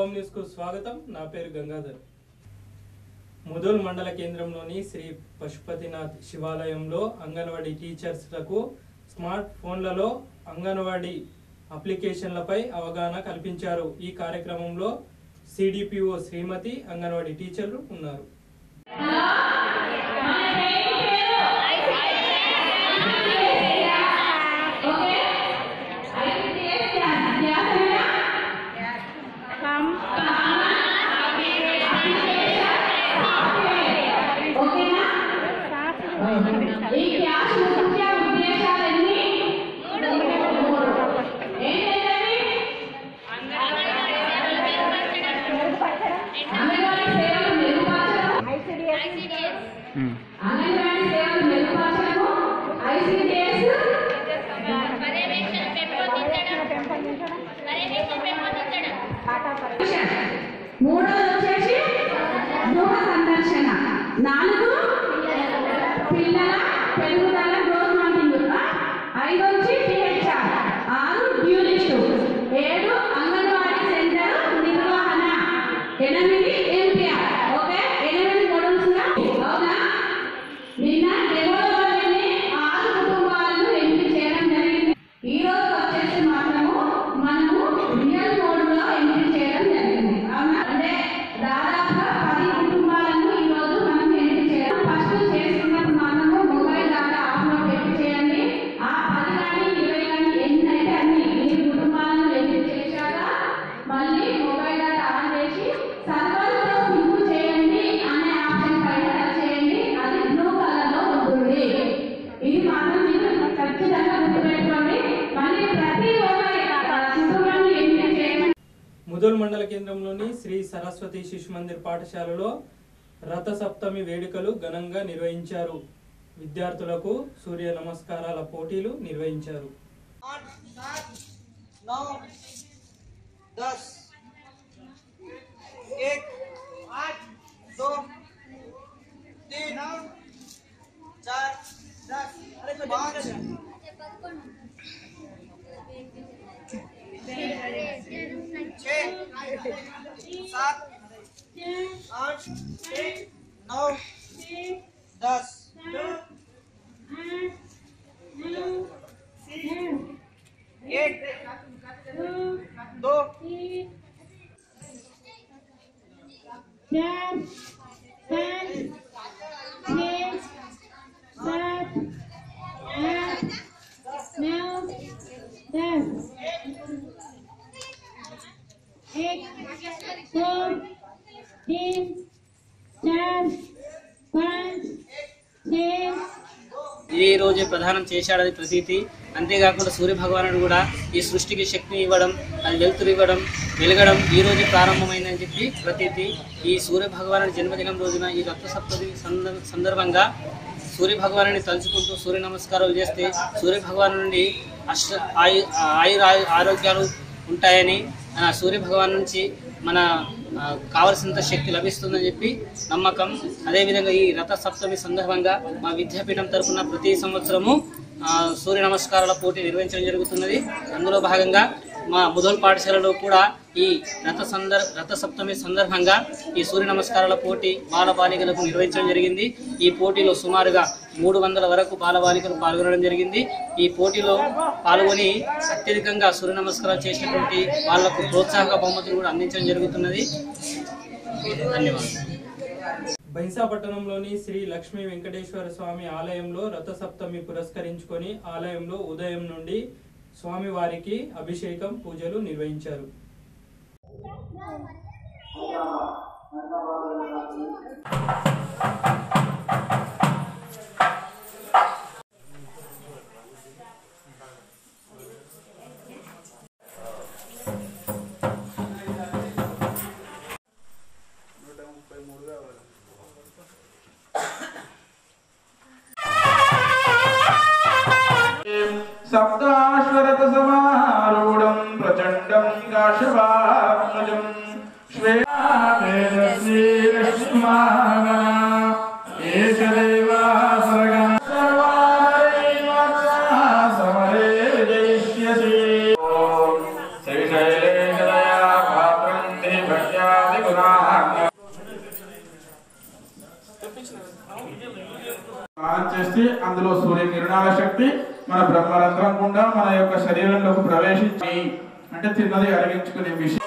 Home news కు స్వాగతం నా పేరు గంగాధర్ ముదోల్ మండల కేంద్రంలోని శ్రీ పశుపతినాథ్ శివాలయంలో అంగన్వాడీ టీచర్స్లకు స్మార్ట్ ఫోన్లలో అంగన్వాడీ అప్లికేషన్లపై అవగాహన కల్పించారు ఈ కార్యక్రమంలో సిడిపిఓ శ్రీమతి అంగన్వాడీ టీచర్లు ఉన్నారు ఈ క్లాస్ ముఖ్య ఉద్దేశాలన్నీ ఏంటంటే అంగన్వాడీ సేవలు మెరుగుపరచడం అంగన్వాడీ సేవలు మెరుగుపరచడము ఐసిడిఎస్ పర్యవేక్షణ పెంపొందించడం పర్యవేక్షణ పెంపొందించడం మూడోది వచ్చేసి గృహ సందర్శన నాలుగు పిల్లల పెరుగుదల గ్రోత్ మానిటరింగ్ ఐదు వచ్చి పిహెచ్ఆర్ ఆరు డ్యూలిస్ట్ ఏడు అంగన్వాడీ సెంటర్ నిర్వహణ ఎనిమిది ఎంపీఆర్ ఓకే ఎనిమిది మోడల్స్ అవునా నిన్న డెవలపర్ని ఆరు కుటుంబాలను ఎంపిక చేయడం జరిగింది ఈ రోజు వచ్చేసి మాత్రము మనము రియల్ మోడ్ లో ఎంపిక చేయడం జరిగింది అవునా అంటే దాదాపుగా పది కుటుంబాలను ఈ రోజు మనం ఎంపిక చేయడం ఫస్ట్ చేసుకున్నప్పుడు మనము మొబైల్ ద్వారా ఆఫ్లో ఎంపిక చేయండి ఆ పది కానీ ఇరవై కానీ ఎన్ని అయితే అన్ని ఎన్ని కుటుంబాలను ఎంపిక చేశాక మళ్ళీ మొబైల్ డేటా ఆన్ చేసి సర్వర్లో సింక్ చేయండి అనే ఆప్షన్ పైన టచ్ చేయండి అది బ్లూ కలర్ లో ఉంటుంది ఇది మాత్రం మీరు ఖచ్చితంగా గుర్తుపెట్టుకోండి మళ్ళీ ప్రతి ఒక్క కుటుంబాన్ని ఎంపిక చేయమని ముదోల్ మండల కేంద్రంలోని శ్రీ సరస్వతి శిశు మందిర్ పాఠశాలలో రథ సప్తమి వేడుకలు ఘనంగా నిర్వహించారు విద్యార్థులకు సూర్య నమస్కారాల పోటీలు నిర్వహించారు आठ सात नौ दस एक आठ दो तीन चार पाँच छः सात आठ नौ दस एक दो चार पाँच छः सात आठ नौ दस एक दो तीन चार पाँच छः ఈ రోజే ప్రధానం చేశాడని ప్రతీతి అంతేకాకుండా సూర్య భగవానుడు కూడా ఈ సృష్టికి శక్తిని ఇవ్వడం అది వెలుతురు ఇవ్వడం వెలగడం ఈ రోజు ప్రారంభమైందని చెప్పి ప్రతీతి ఈ సూర్య భగవానుడి జన్మదినం రోజున ఈ రక్త సప్తమి సంద- సందర్భంగా సూర్య భగవానుని తలుచుకుంటూ సూర్య నమస్కారాలు చేస్తే సూర్య భగవాను నుండి అష్ట ఆయు ఆయుర ఆరోగ్యాలు ఉంటాయని ఆ, సూర్య భగవాన్ నుంచి మన ఆ, కావలసినంత శక్తి లభిస్తుందని చెప్పి నమ్మకం అదేవిధంగా ఈ రథ సప్తమి సందర్భంగా మా విద్యాపీఠం తరఫున ప్రతి సంవత్సరము ఆ, సూర్య నమస్కారాల పోటీ నిర్వహించడం జరుగుతున్నది అందులో భాగంగా మా ముదోల్ పాఠశాలలో కూడా ఈ రథ సందర్ రథ సప్తమి సందర్భంగా ఈ సూర్య నమస్కారాల పోటీ బాలబాలికలకు నిర్వహించడం జరిగింది ఈ పోటీలో సుమారుగా మూడు వందల వరకు బాలబాలికలు పాల్గొనడం జరిగింది ఈ పోటీలో పాల్గొని అత్యధికంగా సూర్య నమస్కారాలు చేసినటువంటి వాళ్లకు ప్రోత్సాహక బహుమతులు కూడా అందించడం జరుగుతున్నది ధన్యవాదాలు బైంసా పట్టణంలోని శ్రీ లక్ష్మీ వెంకటేశ్వర స్వామి ఆలయంలో రథ సప్తమి పురస్కరించుకొని ఆలయంలో ఉదయం నుండి స్వామివారికి అభిషేకం పూజలు నిర్వహించారు సప్తాశ్వరథసమారూఢం ప్రచండం కాశవాత్మజం శ్వేతేజస్వీ లక్ష్మాగణ ఏకదేవాసరగణ సర్వారైవత్సా సమరే జయిష్యసి ఓం శ్రీశైలేశదయా పాత్రం దేవ అందులో సూర్యకిరణాల శక్తి మన బ్రహ్మరంధ్రం గుండా మన యొక్క శరీరంలోకి ప్రవేశించి అంటే తిన్నది అరిగించుకునే విషయం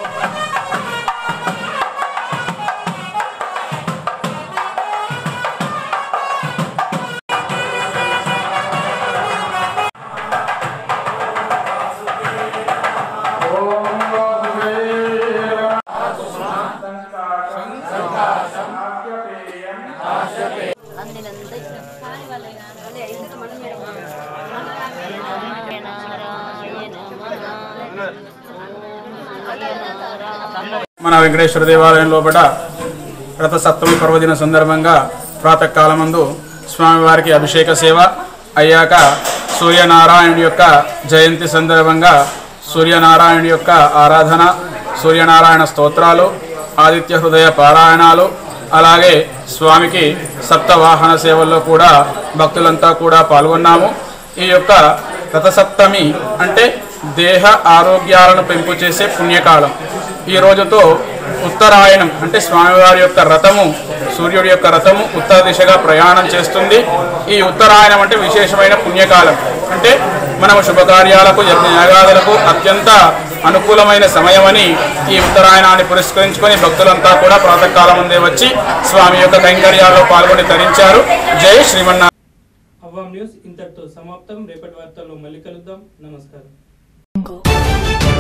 మన వెంకటేశ్వర దేవాలయం లోపల రథ సప్తమి పర్వదిన సందర్భంగా ప్రాతకాలమందు స్వామివారికి అభిషేక సేవ అయ్యాక సూర్యనారాయణుడి యొక్క జయంతి సందర్భంగా సూర్యనారాయణుడి యొక్క ఆరాధన సూర్యనారాయణ స్తోత్రాలు ఆదిత్య హృదయ పారాయణాలు అలాగే స్వామికి సప్తవాహన సేవల్లో కూడా భక్తులంతా కూడా పాల్గొన్నాము ఈ యొక్క రథసప్తమి అంటే దేహ ఆరోగ్యాలను పెంపు చేసే పుణ్యకాలం ఈ రోజుతో ఉత్తరాయణం అంటే స్వామివారి యొక్క రథము సూర్యుడి యొక్క రథము ఉత్తర దిశగా ప్రయాణం చేస్తుంది ఈ ఉత్తరాయణం అంటే విశేషమైన పుణ్యకాలం అంటే మనము శుభకార్యాలకు యజ్ఞయాగాదులకు అత్యంత అనుకూలమైన సమయమని ఈ ఉత్తరాయణాన్ని పురస్కరించుకొని భక్తులంతా కూడా ప్రాతకాలం ముందే వచ్చి స్వామి యొక్క కైంకర్యాల్లో పాల్గొని తరించారు జై శ్రీమన్నా అవ్వం న్యూస్ ఇంతటితో సమాప్తం రేపటి వార్తల్లో మళ్ళీ కలుద్దాం నమస్కారం Jungle.